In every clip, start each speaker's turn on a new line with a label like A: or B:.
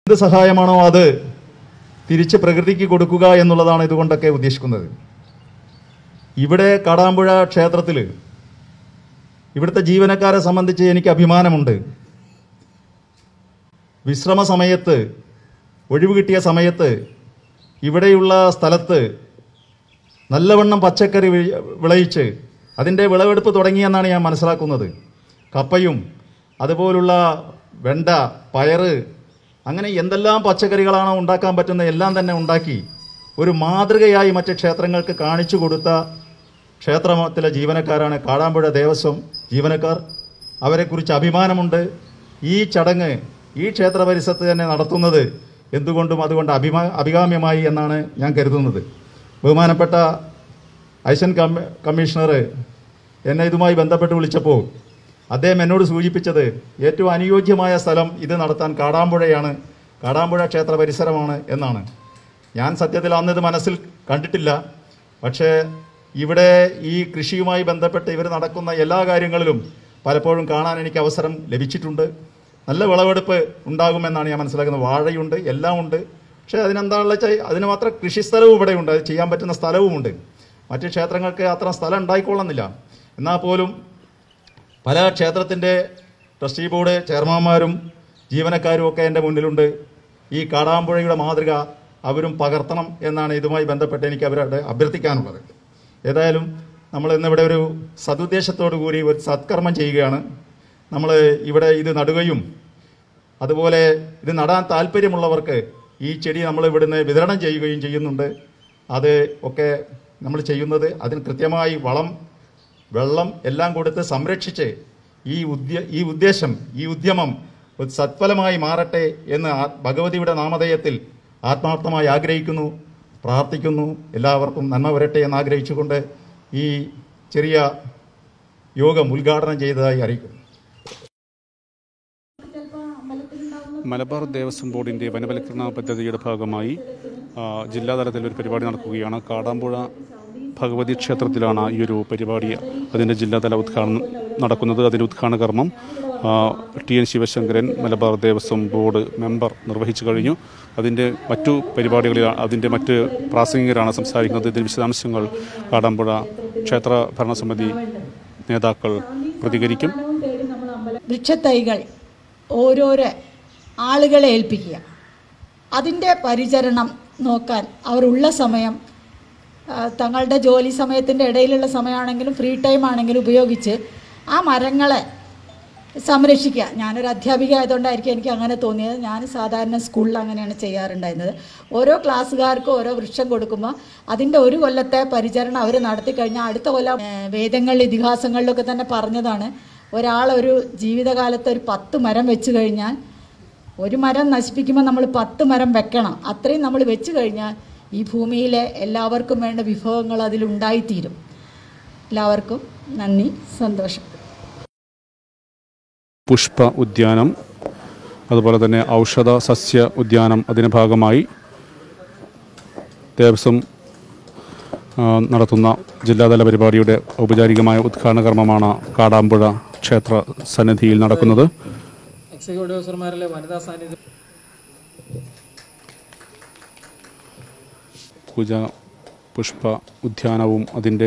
A: എന്ത് സഹായമാണോ അത് തിരിച്ച് പ്രകൃതിക്ക് കൊടുക്കുക എന്നുള്ളതാണ് ഇതുകൊണ്ടൊക്കെ ഉദ്ദേശിക്കുന്നത് ഇവിടെ കാടാമ്പുഴ ക്ഷേത്രത്തിൽ ഇവിടുത്തെ ജീവനക്കാരെ സംബന്ധിച്ച് എനിക്ക് അഭിമാനമുണ്ട് വിശ്രമ സമയത്ത് ഒഴിവ് കിട്ടിയ സമയത്ത് ഇവിടെയുള്ള സ്ഥലത്ത് നല്ലവണ്ണം പച്ചക്കറി വി- വിളയിച്ച് അതിൻ്റെ വിളവെടുപ്പ് തുടങ്ങിയെന്നാണ് ഞാൻ മനസ്സിലാക്കുന്നത് കപ്പയും അതുപോലുള്ള വെണ്ട പയറ് അങ്ങനെ എന്തെല്ലാം പച്ചക്കറികളാണോ ഉണ്ടാക്കാൻ പറ്റുന്ന എല്ലാം തന്നെ ഉണ്ടാക്കി ഒരു മാതൃകയായി മറ്റ് ക്ഷേത്രങ്ങൾക്ക് കാണിച്ചു കൊടുത്ത ക്ഷേത്രത്തിലെ ജീവനക്കാരാണ് കാടാമ്പുഴ ദേവസ്വം ജീവനക്കാർ അവരെക്കുറിച്ച് അഭിമാനമുണ്ട് ഈ ചടങ്ങ് ഈ ക്ഷേത്ര പരിസരത്ത് തന്നെ നടത്തുന്നത് എന്തുകൊണ്ടും അതുകൊണ്ട് അഭിമാ അഭികാമ്യമായി എന്നാണ് ഞാൻ കരുതുന്നത് ബഹുമാനപ്പെട്ട ഐസൻ കമ്മ കമ്മീഷണർ എന്നെ ഇതുമായി ബന്ധപ്പെട്ട് വിളിച്ചപ്പോൾ അദ്ദേഹം എന്നോട് സൂചിപ്പിച്ചത് ഏറ്റവും അനുയോജ്യമായ സ്ഥലം ഇത് നടത്താൻ കാടാമ്പുഴയാണ് കാടാമ്പുഴ ക്ഷേത്ര പരിസരമാണ് എന്നാണ് ഞാൻ സത്യത്തിൽ അന്ന് ഇത് മനസ്സിൽ കണ്ടിട്ടില്ല പക്ഷേ ഇവിടെ ഈ കൃഷിയുമായി ബന്ധപ്പെട്ട് ഇവർ നടക്കുന്ന എല്ലാ കാര്യങ്ങളിലും പലപ്പോഴും കാണാൻ എനിക്ക് അവസരം ലഭിച്ചിട്ടുണ്ട് നല്ല വിളവെടുപ്പ് ഉണ്ടാകുമെന്നാണ് ഞാൻ മനസ്സിലാക്കുന്നത് വാഴയുണ്ട് എല്ലാം ഉണ്ട് പക്ഷേ അതിനെന്താണെന്ന് വെച്ചാൽ അതിന് മാത്രം കൃഷിസ്ഥലവും ഇവിടെയുണ്ട് അത് ചെയ്യാൻ പറ്റുന്ന സ്ഥലവുമുണ്ട് മറ്റ് ക്ഷേത്രങ്ങൾക്ക് അത്ര സ്ഥലം ഉണ്ടായിക്കൊള്ളുന്നില്ല എന്നാൽ പോലും പല ക്ഷേത്രത്തിൻ്റെ ട്രസ്റ്റി ബോർഡ് ചെയർമാന്മാരും ജീവനക്കാരും ഒക്കെ എൻ്റെ മുന്നിലുണ്ട് ഈ കാടാമ്പുഴയുടെ മാതൃക അവരും പകർത്തണം എന്നാണ് ഇതുമായി ബന്ധപ്പെട്ട് എനിക്ക് അവരോട് അഭ്യർത്ഥിക്കാനുള്ളത് ഏതായാലും നമ്മൾ ഇന്നിവിടെ ഒരു സതുദ്ദേശത്തോടു കൂടി ഒരു സത്കർമ്മം ചെയ്യുകയാണ് നമ്മൾ ഇവിടെ ഇത് നടുകയും അതുപോലെ ഇത് നടാൻ താല്പര്യമുള്ളവർക്ക് ഈ ചെടി നമ്മൾ ഇവിടുന്ന് വിതരണം ചെയ്യുകയും ചെയ്യുന്നുണ്ട് അത് ഒക്കെ നമ്മൾ ചെയ്യുന്നത് അതിന് കൃത്യമായി വളം വെള്ളം എല്ലാം കൊടുത്ത് സംരക്ഷിച്ച് ഈ ഉദ്യ ഈ ഉദ്ദേശം ഈ ഉദ്യമം ഒരു സത്ഫലമായി മാറട്ടെ എന്ന് ആ- ഭഗവതിയുടെ നാമധേയത്തിൽ ആത്മാർത്ഥമായി ആഗ്രഹിക്കുന്നു പ്രാർത്ഥിക്കുന്നു എല്ലാവർക്കും നന്മ വരട്ടെ എന്ന് ആഗ്രഹിച്ചുകൊണ്ട് ഈ ചെറിയ യോഗം ഉദ്ഘാടനം ചെയ്തതായി അറിയിക്കുന്നു
B: മലബാർ ദേവസ്വം ബോർഡിൻ്റെ വനവൽക്കരണ പദ്ധതിയുടെ ഭാഗമായി ആ, ജില്ലാതലത്തിൽ ഒരു പരിപാടി നടക്കുകയാണ് കാടാമ്പുഴ ഭഗവതി ക്ഷേത്രത്തിലാണ് ഈ ഒരു പരിപാടി അതിൻ്റെ ജില്ലാതല ഉദ്ഘാടനം നടക്കുന്നത് അതിൻ്റെ ഉദ്ഘാടന കർമ്മം ആ, T N Sivasankaran Malabar Devaswom board member നിർവഹിച്ചു കഴിഞ്ഞു അതിൻ്റെ മറ്റു പരിപാടികളിൽ അതിൻ്റെ മറ്റ് പ്രാസംഗികരാണ് സംസാരിക്കുന്നത് ഇതിൻ്റെ വിശദാംശങ്ങൾ കാടാമ്പുഴ ക്ഷേത്ര ഭരണസമിതി നേതാക്കൾ പ്രതികരിക്കും
C: വൃക്ഷത്തൈകൾ ഓരോരോ ആളുകളെ ഏൽപ്പിക്കുക അതിൻ്റെ പരിചരണം നോക്കാൻ അവരുള്ള സമയം ആ, തങ്ങളുടെ ജോലി സമയത്തിൻ്റെ ഇടയിലുള്ള സമയമാണെങ്കിലും ഫ്രീ ടൈം ആണെങ്കിലും ഉപയോഗിച്ച് ആ മരങ്ങളെ സംരക്ഷിക്കുക ഞാനൊരു അധ്യാപിക ആയതുകൊണ്ടായിരിക്കും എനിക്ക് അങ്ങനെ തോന്നിയത് ഞാൻ സാധാരണ സ്കൂളിൽ അങ്ങനെയാണ് ചെയ്യാറുണ്ടായിരുന്നത് ഓരോ ക്ലാസ്സുകാർക്കും ഓരോ വൃക്ഷം കൊടുക്കുമ്പോൾ അതിൻ്റെ ഒരു കൊല്ലത്തെ പരിചരണം അവർ നടത്തി കഴിഞ്ഞാൽ അടുത്ത കൊല്ലം ഏ, വേദങ്ങളിൽ ഇതിഹാസങ്ങളിലൊക്കെ തന്നെ പറഞ്ഞതാണ് ഒരാൾ ഒരു ജീവിതകാലത്ത് ഒരു പത്ത് മരം വെച്ച് കഴിഞ്ഞാൽ ഒരു മരം നശിപ്പിക്കുമ്പോൾ നമ്മൾ പത്ത് മരം വെക്കണം അത്രയും നമ്മൾ വെച്ച് കഴിഞ്ഞാൽ ഈ ഭൂമിയിലെ എല്ലാവർക്കും വേണ്ട വിഭവങ്ങൾ അതിലുണ്ടായിത്തീരും എല്ലാവർക്കും നന്ദി സന്തോഷം
B: പുഷ്പ ഉദ്യാനം അതുപോലെ തന്നെ ഔഷധ സസ്യ ഉദ്യാനം അതിൻ്റെ ഭാഗമായി ദേവസ്വം ആ, നടത്തുന്ന ജില്ലാതല പരിപാടിയുടെ ഔപചാരികമായ ഉദ്ഘാടന കർമ്മമാണ് കാടാമ്പുഴ ക്ഷേത്ര സന്നിധിയിൽ നടക്കുന്നത്
D: എക്സിക്യൂട്ടീവ് ഓഫീസർമാരിലെ വനിതാ സാന്നിധ്യം
B: പൂജ പുഷ്പ ഉദ്യാനവും അതിൻ്റെ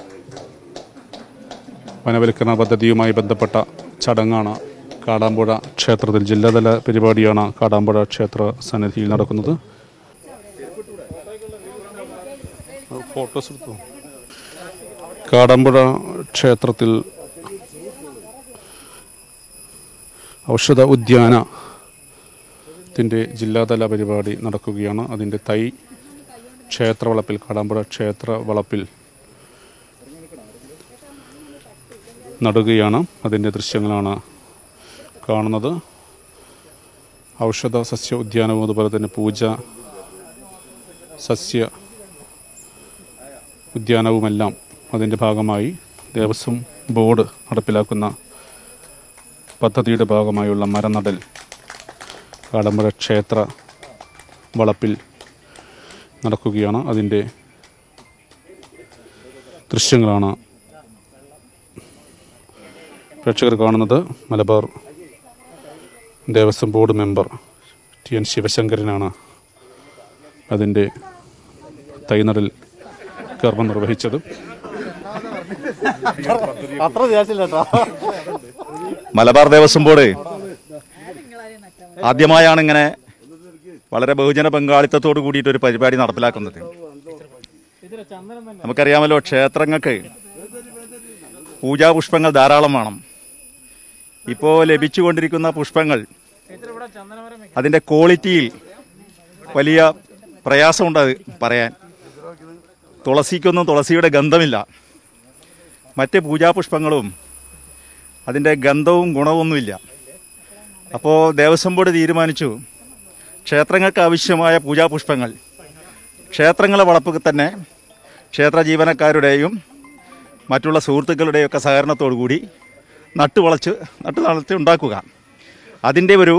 B: വനവൽക്കരണ പദ്ധതിയുമായി ബന്ധപ്പെട്ട ചടങ്ങാണ് കാടാമ്പുഴ ക്ഷേത്രത്തിൽ ജില്ലാതല പരിപാടിയാണ് കാടാമ്പുഴ ക്ഷേത്ര സന്നിധിയിൽ നടക്കുന്നത് ഫോട്ടോസ് എടുത്തു കാടാമ്പുഴ ക്ഷേത്രത്തിൽ ഔഷധ ഉദ്യാനത്തിൻ്റെ ജില്ലാതല പരിപാടി നടക്കുകയാണ് അതിൻ്റെ തൈ ക്ഷേത്രവളപ്പിൽ കാടാമ്പുഴ ക്ഷേത്ര വളപ്പിൽ നടുകയാണ് അതിൻ്റെ ദൃശ്യങ്ങളാണ് കാണുന്നത് ഔഷധ സസ്യ ഉദ്യാനവും അതുപോലെ തന്നെ പൂജ സസ്യ ഉദ്യാനവുമെല്ലാം അതിൻ്റെ ഭാഗമായി ദേവസ്വം ബോർഡ് നടപ്പിലാക്കുന്ന പദ്ധതിയുടെ ഭാഗമായുള്ള മരനടൽ കാടമ്പുഴ ക്ഷേത്ര വളപ്പിൽ നടക്കുകയാണ് അതിൻ്റെ ദൃശ്യങ്ങളാണ് പ്രേക്ഷകർ കാണുന്നത് Malabar Devaswom board member T N ശിവശങ്കരനാണ് അതിൻ്റെ തൈനടൽ കർമ്മം നിർവഹിച്ചത്
A: മലബാർ ദേവസ്വം ബോർഡ് ആദ്യമായാണ് ഇങ്ങനെ വളരെ ബഹുജന പങ്കാളിത്തത്തോട് കൂടിയിട്ട് ഒരു പരിപാടി നടപ്പിലാക്കുന്നത് നമുക്കറിയാമല്ലോ ക്ഷേത്രങ്ങൾക്ക് പൂജാപുഷ്പങ്ങൾ ധാരാളം വേണം ഇപ്പോൾ ലഭിച്ചുകൊണ്ടിരിക്കുന്ന പുഷ്പങ്ങൾ അതിൻ്റെ ക്വാളിറ്റിയിൽ വലിയ പ്രയാസമുണ്ട് അത് പറയാൻ തുളസിക്കൊന്നും തുളസിയുടെ ഗന്ധമില്ല മറ്റ് പൂജാപുഷ്പങ്ങളും അതിൻ്റെ ഗന്ധവും ഗുണമൊന്നുമില്ല അപ്പോൾ ദേവസ്വം ബോർഡ് തീരുമാനിച്ചു ക്ഷേത്രങ്ങൾക്ക് ആവശ്യമായ പൂജാപുഷ്പങ്ങൾ ക്ഷേത്രങ്ങളെ വളപ്പിൽ തന്നെ ക്ഷേത്ര ജീവനക്കാരുടെയും മറ്റുള്ള സുഹൃത്തുക്കളുടെയും ഒക്കെ സഹകരണത്തോടു കൂടി നട്ടുവളച്ച് നട്ടു വളർത്തി ഉണ്ടാക്കുക അതിൻ്റെ ഒരു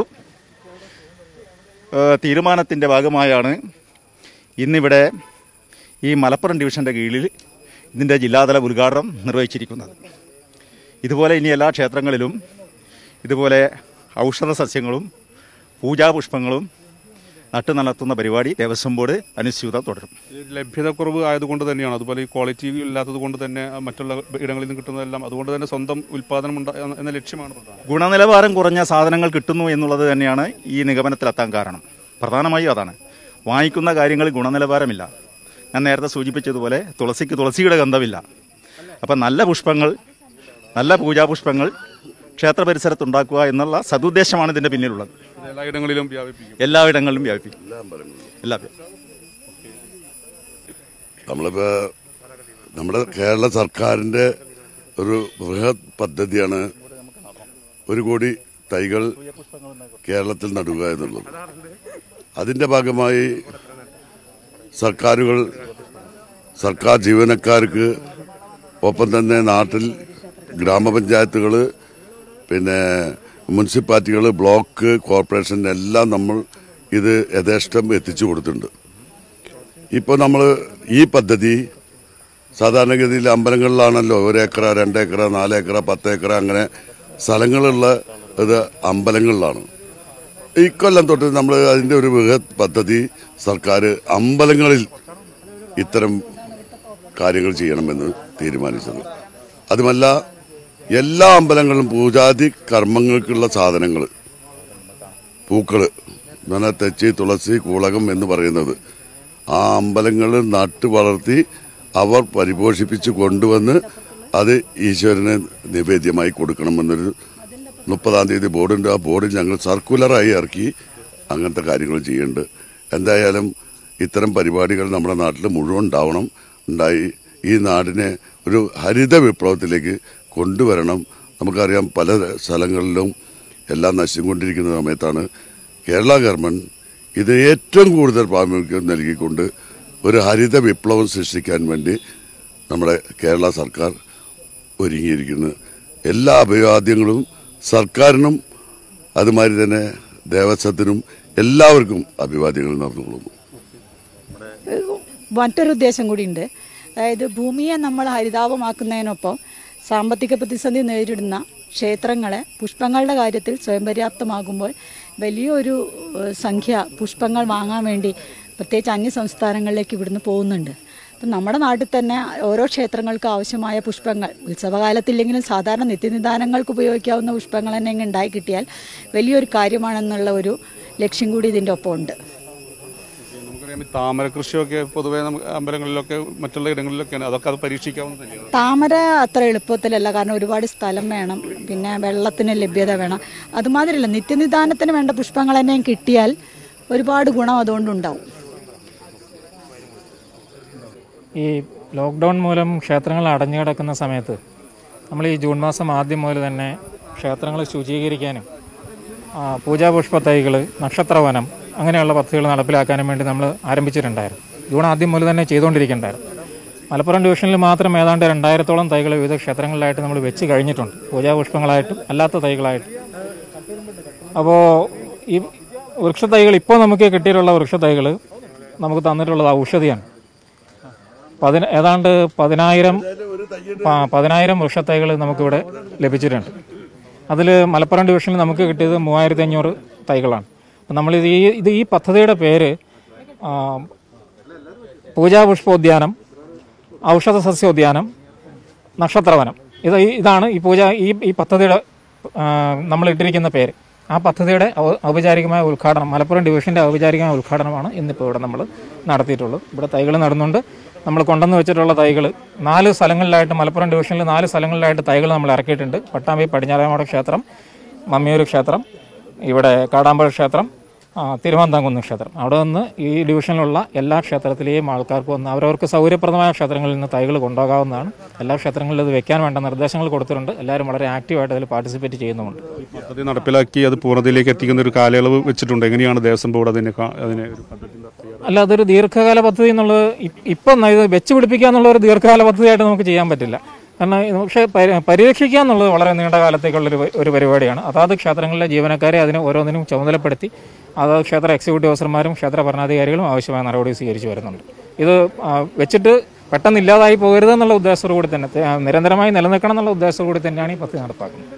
A: ഏഹ്, തീരുമാനത്തിൻ്റെ ഭാഗമായാണ് ഇന്നിവിടെ ഈ മലപ്പുറം ഡിവിഷൻ്റെ കീഴിൽ ഇതിൻ്റെ ജില്ലാതല ഉദ്ഘാടനം നിർവഹിച്ചിരിക്കുന്നത് ഇതുപോലെ ഇനി എല്ലാ ക്ഷേത്രങ്ങളിലും ഇതുപോലെ ഔഷധ സസ്യങ്ങളും പൂജാപുഷ്പങ്ങളും നട്ടു നടത്തുന്ന പരിപാടി ദേവസ്വം ബോർഡ് അനുസ്യൂതം തുടരും
B: ഈ ലഭ്യതക്കുറവ് ആയതുകൊണ്ട് തന്നെയാണ് അതുപോലെ ഈ ക്വാളിറ്റി ഇല്ലാത്തത് കൊണ്ട് തന്നെ മറ്റുള്ള ഇടങ്ങളിൽ നിന്ന് കിട്ടുന്നതെല്ലാം അതുകൊണ്ട് തന്നെ സ്വന്തം ഉൽപ്പാദനം ഉണ്ടാ എന്ന ലക്ഷ്യമാണ് പ്രധാനം
A: ഗുണനിലവാരം കുറഞ്ഞ സാധനങ്ങൾ കിട്ടുന്നു എന്നുള്ളത് തന്നെയാണ് ഈ നിഗമനത്തിലെത്താൻ കാരണം പ്രധാനമായും അതാണ് വാങ്ങിക്കുന്ന കാര്യങ്ങളിൽ ഗുണനിലവാരമില്ല ഞാൻ നേരത്തെ സൂചിപ്പിച്ചതുപോലെ തുളസിക്ക് തുളസിയുടെ ഗന്ധമില്ല അപ്പം നല്ല പുഷ്പങ്ങൾ നല്ല പൂജാപുഷ്പങ്ങൾ ക്ഷേത്ര പരിസരത്ത് ഉണ്ടാക്കുക എന്നുള്ള സതുദ്ദേശമാണ് ഇതിൻ്റെ പിന്നിലുള്ളത്
B: ഇത് എല്ലായിടങ്ങളിലും വ്യാപിപ്പിക്കും
A: എല്ലായിടങ്ങളിലും വ്യാപിപ്പിക്കും എല്ലാ
E: നമ്മളിപ്പോ നമ്മുടെ കേരള സർക്കാരിന്റെ ഒരു ബൃഹത് പദ്ധതിയാണ് ഒരു കോടി തൈകൾ കേരളത്തിൽ നടുക എന്നുള്ളത് അതിന്റെ ഭാഗമായി സർക്കാരുകൾ സർക്കാർ ജീവനക്കാർക്ക് ഒപ്പം തന്നെ നാട്ടിൽ ഗ്രാമപഞ്ചായത്തുകൾ പിന്നെ മുനിസിപ്പാലിറ്റികൾ ബ്ലോക്ക് കോർപ്പറേഷൻ എല്ലാം നമ്മൾ ഇത് യഥേഷ്ടം എത്തിച്ചു കൊടുത്തിട്ടുണ്ട് ഇപ്പോൾ നമ്മൾ ഈ പദ്ധതി സാധാരണഗതിയിൽ അമ്പലങ്ങളിലാണല്ലോ ഒരു ഏക്കറ രണ്ട് ഏക്കറ നാല് ഏക്കറ പത്ത് ഏക്കറ അങ്ങനെ സ്ഥലങ്ങളുള്ള ഇത് അമ്പലങ്ങളിലാണ് ഇക്കൊല്ലം തൊട്ട് നമ്മൾ അതിൻ്റെ ഒരു ബൃഹത് പദ്ധതി സർക്കാർ അമ്പലങ്ങളിൽ ഇത്തരം കാര്യങ്ങൾ ചെയ്യണമെന്ന് തീരുമാനിച്ചത് അതുമല്ല എല്ലാ അമ്പലങ്ങളിലും പൂജാതി കർമ്മങ്ങൾക്കുള്ള സാധനങ്ങൾ പൂക്കള് എന്ന് തെച്ചി തുളസി കൂളകം എന്ന് പറയുന്നത് ആ അമ്പലങ്ങളിൽ നട്ടു വളർത്തി അവർ പരിപോഷിപ്പിച്ച് കൊണ്ടുവന്ന് അത് ഈശ്വരന് നിവേദ്യമായി കൊടുക്കണമെന്നൊരു മുപ്പതാം തീയതി ബോർഡുണ്ട് ആ ബോർഡിൽ ഞങ്ങൾ സർക്കുലറായി ഇറക്കി അങ്ങനത്തെ കാര്യങ്ങൾ ചെയ്യുന്നുണ്ട് എന്തായാലും ഇത്തരം പരിപാടികൾ നമ്മുടെ നാട്ടിൽ മുഴുവൻ ഉണ്ടാവണം ഉണ്ടായി ഈ നാടിനെ ഒരു ഹരിത വിപ്ലവത്തിലേക്ക് കൊണ്ടുവരണം നമുക്കറിയാം പല സ്ഥലങ്ങളിലും എല്ലാം നശിച്ചുകൊണ്ടിരിക്കുന്ന സമയത്താണ് കേരള ഗവൺമെന്റ് ഇത് ഏറ്റവും കൂടുതൽ പ്രാമുഖ്യം നൽകിക്കൊണ്ട് ഒരു ഹരിത വിപ്ലവം സൃഷ്ടിക്കാൻ വേണ്ടി നമ്മുടെ കേരള സർക്കാർ ഒരുങ്ങിയിരിക്കുന്നു എല്ലാ അഭിവാദ്യങ്ങളും സർക്കാരിനും അതുമാതിരി തന്നെ ദേവസ്വത്തിനും എല്ലാവർക്കും അഭിവാദ്യങ്ങൾ നടന്നുകൊള്ളുന്നു
C: മറ്റൊരു ഉദ്ദേശം കൂടിയുണ്ട് അതായത് ഭൂമിയെ നമ്മൾ ഹരിതാപമാക്കുന്നതിനൊപ്പം സാമ്പത്തിക പ്രതിസന്ധി നേരിടുന്ന ക്ഷേത്രങ്ങളെ പുഷ്പങ്ങളുടെ കാര്യത്തിൽ സ്വയം പര്യാപ്തമാകുമ്പോൾ വലിയൊരു ഏഹ്, സംഖ്യ പുഷ്പങ്ങൾ വാങ്ങാൻ വേണ്ടി പ്രത്യേകിച്ച് അന്യ സംസ്ഥാനങ്ങളിലേക്ക് ഇവിടുന്ന് പോകുന്നുണ്ട് അപ്പം നമ്മുടെ നാട്ടിൽ തന്നെ ഓരോ ക്ഷേത്രങ്ങൾക്ക് ആവശ്യമായ പുഷ്പങ്ങൾ ഉത്സവകാലത്തില്ലെങ്കിലും സാധാരണ നിത്യനിദാനങ്ങൾക്ക് ഉപയോഗിക്കാവുന്ന പുഷ്പങ്ങൾ തന്നെ ഇങ്ങ് ഉണ്ടായി കിട്ടിയാൽ വലിയൊരു കാര്യമാണെന്നുള്ള ഒരു ലക്ഷ്യം കൂടി ഇതിൻ്റെ ഒപ്പം ഉണ്ട്
B: നമുക്കറിയാം ഈ താമര കൃഷിയൊക്കെ പൊതുവേ നമുക്ക് അമ്പലങ്ങളിലൊക്കെ മറ്റുള്ള ഇടങ്ങളിലൊക്കെയാണ് അതൊക്കെ അത് പരീക്ഷിക്കാവുന്നതല്ലേ
C: താമര അത്ര എളുപ്പത്തിലല്ല കാരണം ഒരുപാട് സ്ഥലം വേണം പിന്നെ വെള്ളത്തിന് ലഭ്യത വേണം അതുമാതിരിയല്ല നിത്യനിദാനത്തിന് വേണ്ട പുഷ്പങ്ങൾ തന്നെയും കിട്ടിയാൽ ഒരുപാട് ഗുണം അതുകൊണ്ടുണ്ടാവും
D: ഈ ലോക്ക്ഡൗൺ മൂലം ക്ഷേത്രങ്ങൾ അടഞ്ഞു കിടക്കുന്ന സമയത്ത് നമ്മൾ ഈ ജൂൺ മാസം ആദ്യം മുതൽ തന്നെ ക്ഷേത്രങ്ങൾ ശുചീകരിക്കാനും ആ, പൂജാപുഷ്പ തൈകൾ നക്ഷത്രവനം അങ്ങനെയുള്ള പദ്ധതികൾ നടപ്പിലാക്കാനും വേണ്ടി നമ്മൾ ആരംഭിച്ചിട്ടുണ്ടായിരുന്നു ജൂൺ ആദ്യം മുതൽ തന്നെ ചെയ്തുകൊണ്ടിരിക്കുന്നുണ്ടായിരുന്നു മലപ്പുറം ഡിവിഷനിൽ മാത്രം ഏതാണ്ട് രണ്ടായിരത്തോളം തൈകൾ വിവിധ ക്ഷേത്രങ്ങളിലായിട്ട് നമ്മൾ വെച്ച് കഴിഞ്ഞിട്ടുണ്ട് പൂജാപുഷ്പങ്ങളായിട്ടും അല്ലാത്ത തൈകളായിട്ടും അപ്പോൾ ഈ വൃക്ഷത്തൈകൾ ഇപ്പോൾ നമുക്ക് കിട്ടിയിട്ടുള്ള വൃക്ഷത്തൈകൾ നമുക്ക് തന്നിട്ടുള്ളത് ഔഷധിയാണ് പതിന ഏതാണ്ട് പതിനായിരം പ- പതിനായിരം വൃക്ഷത്തൈകൾ നമുക്കിവിടെ ലഭിച്ചിട്ടുണ്ട് അതിൽ മലപ്പുറം ഡിവിഷനിൽ നമുക്ക് കിട്ടിയത് മൂവായിരത്തി അഞ്ഞൂറ് തൈകളാണ് നമ്മളിത് ഈ ഇത് ഈ പദ്ധതിയുടെ പേര് ആ, പൂജാപുഷ്പോദ്യാനം ഔഷധ സസ്യോദ്യാനം നക്ഷത്രവനം ഇത് ഈ- ഇതാണ് ഈ പൂജ ഈ ഈ പദ്ധതിയുടെ ആ, നമ്മൾ ഇട്ടിരിക്കുന്ന പേര് ആ പദ്ധതിയുടെ ഔ- ഔപചാരികമായ ഉദ്ഘാടനം മലപ്പുറം ഡിവിഷൻ്റെ ഔപചാരികമായ ഉദ്ഘാടനമാണ് ഇന്നിപ്പോൾ ഇവിടെ നമ്മൾ നടത്തിയിട്ടുള്ളത് ഇവിടെ തൈകൾ നടന്നുകൊണ്ട് നമ്മൾ കൊണ്ടുവന്ന് വെച്ചിട്ടുള്ള തൈകൾ നാല് സ്ഥലങ്ങളിലായിട്ട് മലപ്പുറം ഡിവിഷനിൽ നാല് സ്ഥലങ്ങളിലായിട്ട് തൈകൾ നമ്മൾ ഇറക്കിയിട്ടുണ്ട് പട്ടാമ്പി പടിഞ്ഞാറേമോട ക്ഷേത്രം മമ്മിയൂർ ക്ഷേത്രം ഇവിടെ കാടാമ്പഴ ക്ഷേത്രം ആ, തിരുവനന്തകുന്ന് ക്ഷേത്രം അവിടെ നിന്ന് ഈ ഡിവിഷനിലുള്ള എല്ലാ ക്ഷേത്രത്തിലെയും ആൾക്കാർക്ക് വന്ന് അവരവർക്ക് സൗകര്യപ്രദമായ ക്ഷേത്രങ്ങളിൽ നിന്ന് തൈകൾ കൊണ്ടുപോകാവുന്നതാണ് എല്ലാ ക്ഷേത്രങ്ങളിലും ഇത് വെക്കാൻ വേണ്ട നിർദ്ദേശങ്ങൾ കൊടുത്തിട്ടുണ്ട് എല്ലാവരും വളരെ ആക്റ്റീവായിട്ട് അതിൽ പാർട്ടിസിപ്പേറ്റ് ചെയ്യുന്നുമുണ്ട്
B: ഈ പദ്ധതി നടപ്പിലാക്കി അത് പൂർണ്ണതയിലേക്ക് എത്തിക്കുന്ന ഒരു കാലയളവ് വെച്ചിട്ടുണ്ട് എങ്ങനെയാണ് ദേവസ്വം ബോർഡ് അതിനെ കാ- അതിനെ ഒരു പദ്ധതി നടത്തിയത്?
D: അല്ല അതൊരു ദീർഘകാല പദ്ധതി എന്നുള്ളത് ഇ- ഇപ്പം ഇത് വെച്ച് പിടിപ്പിക്കുക എന്നുള്ള ഒരു ദീർഘകാല പദ്ധതിയായിട്ട് നമുക്ക് ചെയ്യാൻ പറ്റില്ല കാരണം ഇത് പക്ഷേ പരി- പരിരക്ഷിക്കുക എന്നുള്ളത് വളരെ നീണ്ട കാലത്തേക്കുള്ളൊരു പ- ഒരു പരിപാടിയാണ് അതാത് ക്ഷേത്രങ്ങളിലെ ജീവനക്കാരെ അതിന് ഓരോന്നിനും ചുമതലപ്പെടുത്തി അതാത് ക്ഷേത്ര എക്സിക്യൂട്ടീവ് ഓഫീസർമാരും ക്ഷേത്ര ഭരണാധികാരികളും ആവശ്യമായ നടപടി സ്വീകരിച്ചു വരുന്നുണ്ട് ഇത് ആ, വെച്ചിട്ട് പെട്ടെന്ന് ഇല്ലാതായി പോകരുത് എന്നുള്ള ഉദ്ദേശത്തോടു കൂടി തന്നെ തെ- നിരന്തരമായി നിലനിൽക്കണം എന്നുള്ള ഉദ്ദേശത്തോടു കൂടി തന്നെയാണ് ഈ പദ്ധതി നടപ്പാക്കുന്നത്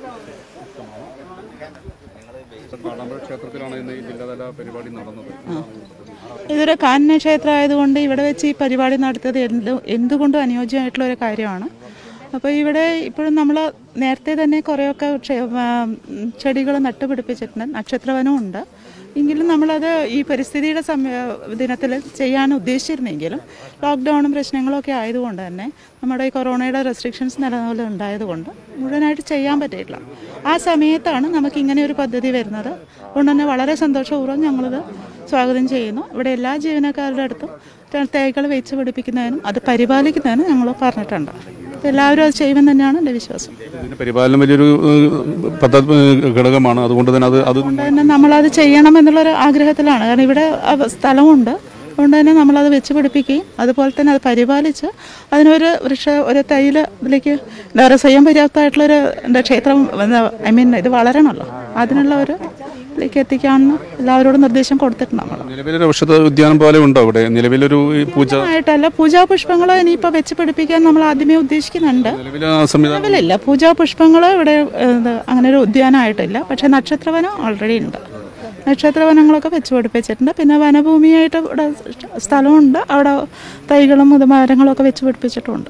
B: കാടാമ്പഴ ക്ഷേത്രത്തിലാണ് ഇന്ന് ഈ ജില്ലാതല പരിപാടി നടന്നത്
F: ഇതൊരു കാനന ക്ഷേത്രം ആയതുകൊണ്ട് ഇവിടെ വെച്ച് ഈ പരിപാടി നടത്തിയത് എന്ത് എന്തുകൊണ്ടും അനുയോജ്യമായിട്ടുള്ള ഒരു കാര്യമാണ് അപ്പോൾ ഇവിടെ ഇപ്പോഴും നമ്മൾ നേരത്തെ തന്നെ കുറേയൊക്കെ ചെടികൾ നട്ടുപിടിപ്പിച്ചിട്ടുണ്ട് നക്ഷത്രവനവും ഉണ്ട് എങ്കിലും നമ്മളത് ഈ പരിസ്ഥിതിയുടെ സമയ ദിനത്തിൽ ചെയ്യാൻ ഉദ്ദേശിച്ചിരുന്നെങ്കിലും ലോക്ക്ഡൗണും പ്രശ്നങ്ങളും ഒക്കെ ആയതുകൊണ്ട് തന്നെ നമ്മുടെ ഈ കൊറോണയുടെ റെസ്ട്രിക്ഷൻസ് നിലനിൽപ്പ് ഉണ്ടായതുകൊണ്ട് മുഴുവനായിട്ട് ചെയ്യാൻ പറ്റിയിട്ടില്ല ആ സമയത്താണ് നമുക്ക് ഇങ്ങനെ ഒരു പദ്ധതി വരുന്നത് അതുകൊണ്ട് തന്നെ വളരെ സന്തോഷപൂർവ്വം ഞങ്ങളിത് സ്വാഗതം ചെയ്യുന്നു ഇവിടെ എല്ലാ ജീവനക്കാരുടെ അടുത്തും തൈകൾ വെച്ച് പിടിപ്പിക്കുന്നതിനും അത് പരിപാലിക്കുന്നതിനും ഞങ്ങൾ പറഞ്ഞിട്ടുണ്ട് അപ്പോൾ എല്ലാവരും അത് ചെയ്യുമെന്ന് തന്നെയാണ് എൻ്റെ വിശ്വാസം
B: ഇതിന്റെ പരിപാലനം വലിയൊരു ഏഹ്, പദ്ധതി ഏഹ്, ഘടകമാണ് അതുകൊണ്ട് തന്നെ അത് അത്
F: അതുകൊണ്ട് തന്നെ നമ്മളത് ചെയ്യണം എന്നുള്ളൊരു ആഗ്രഹത്തിലാണ് കാരണം ഇവിടെ അവ- സ്ഥലമുണ്ട് അതുകൊണ്ട് തന്നെ നമ്മളത് വെച്ച് പിടിപ്പിക്കുകയും അതുപോലെ തന്നെ അത് പരിപാലിച്ച് അതിനൊരു വൃക്ഷ ഒരു തൈല് ഇതിലേക്ക് എന്താ പറയുക സ്വയം പര്യാപ്തമായിട്ടുള്ളൊരു എന്താ ക്ഷേത്രം ഐ മീൻ ഇത് വളരണമല്ലോ അതിനുള്ള ഒരു ഇതിലേക്ക് എത്തിക്കാമെന്ന് എല്ലാവരോടും നിർദ്ദേശം കൊടുത്തിട്ടുണ്ട് നമ്മൾ
B: നിലവിലൊരു ഔഷധ ഉദ്യാനം പോലെ ഉണ്ടോ അവിടെ നിലവിലൊരു ഈ പൂജ
F: ആയിട്ടല്ല പൂജാപുഷ്പങ്ങൾ ഇനിയിപ്പോൾ വെച്ച് പിടിപ്പിക്കാൻ നമ്മൾ ആദ്യമേ ഉദ്ദേശിക്കുന്നുണ്ട്
B: നിലവിലെ ആ സംവിധാനം
F: നിലവിലില്ല പൂജാപുഷ്പങ്ങൾ ഇവിടെ ഏത്, അങ്ങനെ ഒരു ഉദ്യാനമായിട്ടില്ല പക്ഷേ നക്ഷത്രവനം ഓൾറെഡി ഉണ്ട് നക്ഷത്രവനങ്ങളൊക്കെ വെച്ച് പിടിപ്പിച്ചിട്ടുണ്ട് പിന്നെ വനഭൂമിയായിട്ട് ഇവിടെ സ്ഥലമുണ്ട് അവിടെ തൈകളും ഇത് മരങ്ങളൊക്കെ വെച്ച് പിടിപ്പിച്ചിട്ടുണ്ട്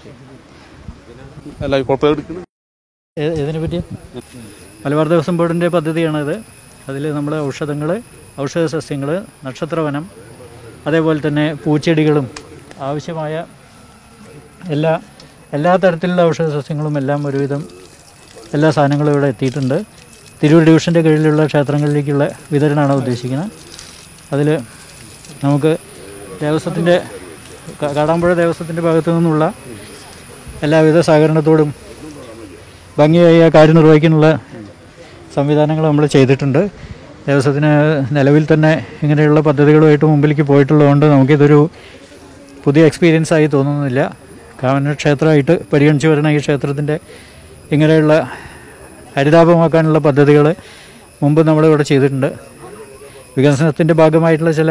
B: അല്ല കുഴപ്പമെടുക്കുന്നത്
G: ഇതിനെ പറ്റി മലബാർ ദേവസ്വം ബോർഡിൻ്റെ പദ്ധതിയാണിത് അതിൽ നമ്മൾ ഔഷധങ്ങൾ ഔഷധ സസ്യങ്ങൾ നക്ഷത്രവനം അതേപോലെ തന്നെ പൂച്ചെടികളും ആവശ്യമായ എല്ലാ എല്ലാ തരത്തിലുള്ള ഔഷധ സസ്യങ്ങളും എല്ലാം ഒരുവിധം എല്ലാ സാധനങ്ങളും ഇവിടെ എത്തിയിട്ടുണ്ട് തിരൂർ ഡിവിഷൻ്റെ കീഴിലുള്ള ക്ഷേത്രങ്ങളിലേക്കുള്ള വിതരണമാണ് ഉദ്ദേശിക്കുന്നത് അതിൽ നമുക്ക് ദേവസ്വത്തിൻ്റെ ക- കാടാമ്പുഴ ദേവസ്വത്തിൻ്റെ ഭാഗത്തു നിന്നുള്ള എല്ലാവിധ സഹകരണത്തോടും ഭംഗിയായി ആ കാര്യം നിർവഹിക്കാനുള്ള സംവിധാനങ്ങൾ നമ്മൾ ചെയ്തിട്ടുണ്ട് ദേവസ്വത്തിന് നിലവിൽ തന്നെ ഇങ്ങനെയുള്ള പദ്ധതികളുമായിട്ട് മുമ്പിലേക്ക് പോയിട്ടുള്ളതുകൊണ്ട് നമുക്കിതൊരു പുതിയ എക്സ്പീരിയൻസ് ആയി തോന്നുന്നില്ല കാവന ക്ഷേത്രമായിട്ട് പരിഗണിച്ചു വരുന്ന ഈ ക്ഷേത്രത്തിൻ്റെ ഇങ്ങനെയുള്ള ഹരിതാപമാക്കാനുള്ള പദ്ധതികൾ മുമ്പ് നമ്മളിവിടെ ചെയ്തിട്ടുണ്ട് വികസനത്തിൻ്റെ ഭാഗമായിട്ടുള്ള ചില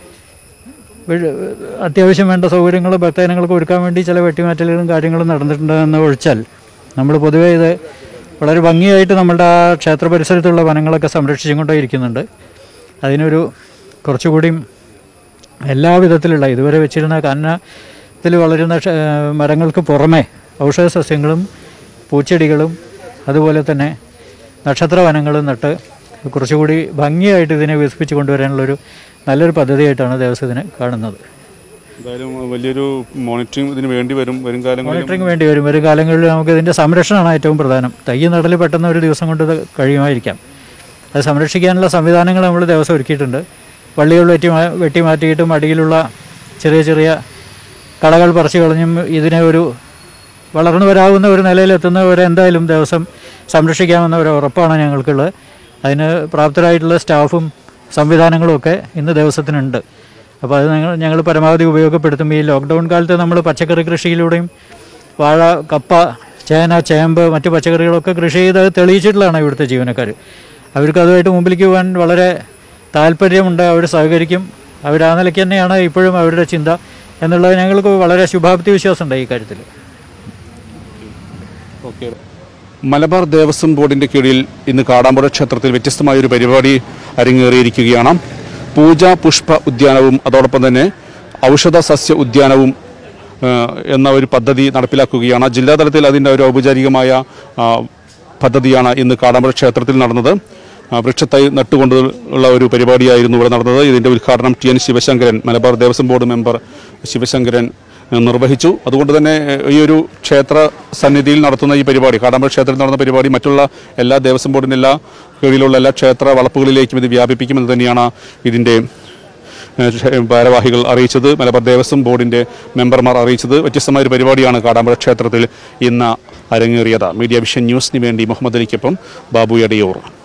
G: വീഴ്- അത്യാവശ്യം വേണ്ട സൗകര്യങ്ങൾ ഭക്തജനങ്ങൾക്ക് ഒരുക്കാൻ വേണ്ടി ചില വെട്ടിമാറ്റലുകളും കാര്യങ്ങളും നടന്നിട്ടുണ്ട് എന്ന് ഒഴിച്ചാൽ നമ്മൾ പൊതുവേ ഇത് വളരെ ഭംഗിയായിട്ട് നമ്മളുടെ ആ ക്ഷേത്ര പരിസരത്തുള്ള വനങ്ങളൊക്കെ സംരക്ഷിച്ചും കൊണ്ടേ ഇരിക്കുന്നുണ്ട് അതിനൊരു കുറച്ചുകൂടിയും എല്ലാ വിധത്തിലുള്ള ഇതുവരെ വെച്ചിരുന്ന കന്നത്തിൽ വളരുന്ന ക്ഷ- മരങ്ങൾക്ക് പുറമെ ഔഷധ സസ്യങ്ങളും പൂച്ചെടികളും അതുപോലെ തന്നെ നക്ഷത്ര വനങ്ങളും നട്ട് കുറച്ചുകൂടി ഭംഗിയായിട്ട് ഇതിനെ വികസിപ്പിച്ച് കൊണ്ടുവരാനുള്ളൊരു നല്ലൊരു പദ്ധതിയായിട്ടാണ് ദേവസ്വത്തിന് കാണുന്നത്
B: എന്തായാലും വലിയൊരു മോണിറ്ററിംഗ് ഇതിന് വേണ്ടി വരും വരും കാലങ്ങളിൽ
G: മോണിറ്ററിംഗ് വേണ്ടി വരും വരും കാലങ്ങളിൽ നമുക്ക് ഇതിൻ്റെ സംരക്ഷണമാണ് ഏറ്റവും പ്രധാനം തൈ നടൽ പെട്ടെന്ന് ഒരു ദിവസം കൊണ്ട് ഇത് കഴിയുമായിരിക്കാം അത് സംരക്ഷിക്കാനുള്ള സംവിധാനങ്ങൾ നമ്മൾ ദിവസം ഒരുക്കിയിട്ടുണ്ട് വള്ളികൾ വെട്ടി മാ- വെട്ടി മാറ്റിയിട്ടും അടിയിലുള്ള ചെറിയ ചെറിയ കളകൾ പറിച്ചു കളഞ്ഞും ഇതിനെ ഒരു വളർന്നു വരാവുന്ന ഒരു നിലയിലെത്തുന്നവരെ എന്തായാലും ദിവസം സംരക്ഷിക്കാമെന്ന ഒരു ഉറപ്പാണ് ഞങ്ങൾക്കുള്ളത് അതിന് പ്രാപ്തരായിട്ടുള്ള സ്റ്റാഫും സംവിധാനങ്ങളും ഒക്കെ ഇന്ന് ദിവസത്തിനുണ്ട് അപ്പോൾ അത് ഞങ്ങൾ ഞങ്ങൾ പരമാവധി ഉപയോഗപ്പെടുത്തും ഈ ലോക്ക്ഡൗൺ കാലത്ത് നമ്മൾ പച്ചക്കറി കൃഷിയിലൂടെയും വാഴ കപ്പ ചേന ചേമ്പ് മറ്റ് പച്ചക്കറികളൊക്കെ കൃഷി ചെയ്ത് അത് തെളിയിച്ചിട്ടുള്ളതാണ് ഇവിടുത്തെ ജീവനക്കാർ അവർക്ക് അതുമായിട്ട് മുമ്പിലേക്ക് പോകാൻ വളരെ താല്പര്യമുണ്ട് അവർ സഹകരിക്കും അവർ ആ നിലയ്ക്ക് തന്നെയാണ് ഇപ്പോഴും അവരുടെ ചിന്ത എന്നുള്ളത് ഞങ്ങൾക്ക് വളരെ ശുഭാപ്തി വിശ്വാസമുണ്ട് ഈ കാര്യത്തിൽ
B: ഓക്കെ മലബാർ ദേവസ്വം ബോർഡിന്റെ കീഴിൽ ഇന്ന് കാടാമ്പുഴ ക്ഷേത്രത്തിൽ വ്യത്യസ്തമായ ഒരു പരിപാടി അരങ്ങേറിയിരിക്കുകയാണ് പൂജ പുഷ്പ ഉദ്യാനവും അതോടൊപ്പം തന്നെ ഔഷധ സസ്യ ഉദ്യാനവും ഏഹ്, എന്ന ഒരു പദ്ധതി നടപ്പിലാക്കുകയാണ് ജില്ലാതലത്തിൽ അതിൻ്റെ ഒരു ഔപചാരികമായ ആ, പദ്ധതിയാണ് ഇന്ന് കാടാമ്പുഴ ക്ഷേത്രത്തിൽ നടന്നത് ആ, വൃക്ഷത്തൈ നട്ടുകൊണ്ട് ഉള്ള ഒരു പരിപാടിയായിരുന്നു ഇവിടെ നടന്നത് ഇതിൻ്റെ ഉദ്ഘാടനം T N Sivasankaran Malabar Devaswom board member Sivasankaran ഏഹ്, നിർവഹിച്ചു അതുകൊണ്ട് തന്നെ ഏഹ്, ഈ ഒരു ക്ഷേത്ര സന്നിധിയിൽ നടത്തുന്ന ഈ പരിപാടി കാടാമ്പുഴ ക്ഷേത്രത്തിൽ നടന്ന പരിപാടി മറ്റുള്ള എല്ലാ ദേവസ്വം ബോർഡിൻ്റെ എല്ലാ കീഴിലുള്ള എല്ലാ ക്ഷേത്ര വളപ്പുകളിലേക്കും ഇത് വ്യാപിപ്പിക്കുമെന്ന് തന്നെയാണ് ഇതിൻ്റെ ഏഹ്, ക്ഷേ- ഭാരവാഹികൾ അറിയിച്ചത് മലബാർ ദേവസ്വം ബോർഡിൻ്റെ മെമ്പർമാർ അറിയിച്ചത് വ്യത്യസ്തമായ ഒരു പരിപാടിയാണ് കാടാമ്പുഴ ക്ഷേത്രത്തിൽ ഇന്ന് അരങ്ങേറിയത് മീഡിയ വിഷൻ ന്യൂസിന് വേണ്ടി മുഹമ്മദ് അലിക്കൊപ്പം ബാബു എടയൂർ